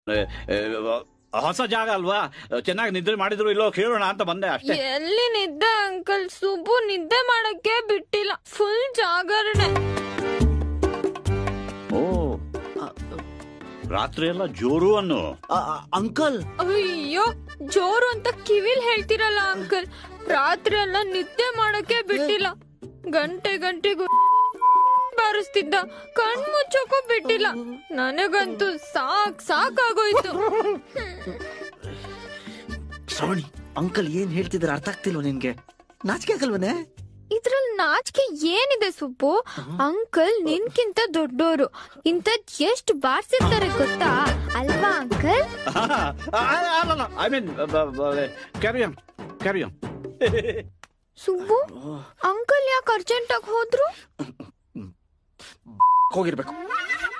ಏ, ಏ, ಹೊಸ ಜಾಗ ಅಲ್ವಾ ಚೆನ್ನಾಗಿ ನಿದ್ರೆ ಮಾಡಿದ್ರು ಇಲ್ಲೋ ಕೇಳೋಣ ಅಂತ ಬಂದೆ ಅಷ್ಟೇ ಎಲ್ಲಿ ನಿದ್ದೆ ಅಂಕಲ್ ಸುಬ್ಬು ನಿದ್ದೆ ಮಾಡಕ್ಕೆ ಬಿಟ್ಟಿಲ್ಲ ಫುಲ್ ಜಾಗರಣೆ ಓ ರಾತ್ರಿ ಎಲ್ಲ ಜೋರು ಅನ್ನು ಅಂಕಲ್ ಅಯ್ಯೋ ಜೋರು ಅಂತ ಕಿವಿಲ್ ಹೇಳ್ತಿರಲ್ಲ ಅಂಕಲ್ ರಾತ್ರಿ ಎಲ್ಲ ನಿದ್ದೆ ಮಾಡಕ್ಕೆ ಬಿಟ್ಟಿಲ್ಲ ಗಂಟೆ ಗಂಟೆಗೂ ಬಾರಿಸ್ತಿದ್ದ ಕಣ್ ಮುಚ್ಚಕ್ಕೂ ಬಿಟ್ಟಿಲ್ಲ ನನಗಂತೂ ಸಾಕ್ ಸಾಕಾಗೋಯ್ತು ಶ್ರವಣಿ ಅಂಕಲ್ ಏನ್ ಹೇಳ್ತಿದಾರೆ ಅರ್ಥ ಆಗ್ತಿಲ್ವ ನಿನ್ಗೆ ನಾಚಿಕೆ ಆಗಲ್ವನೇ ಇದ್ರಲ್ಲಿ ನಾಚಿಕೆ ಏನಿದೆ ಸುಬ್ಬು ಅಂಕಲ್ ನಿನ್ಕಿಂತ ದೊಡ್ಡೋರು ಇಂಥದ್ ಎಷ್ಟು ಬಾರ್ಸಿರ್ತಾರೆ ಗೊತ್ತಾ ಅಲ್ವಾ ಅಂಕಲ್ ಅಲ್ಲ I mean carrom carrom Subbu uncle ಯಾಕೆ ಅರ್ಜೆಂಟ್ ಆಗಿ ಹೋದ್ರು ಹೋಗಿರ್ಬೇಕು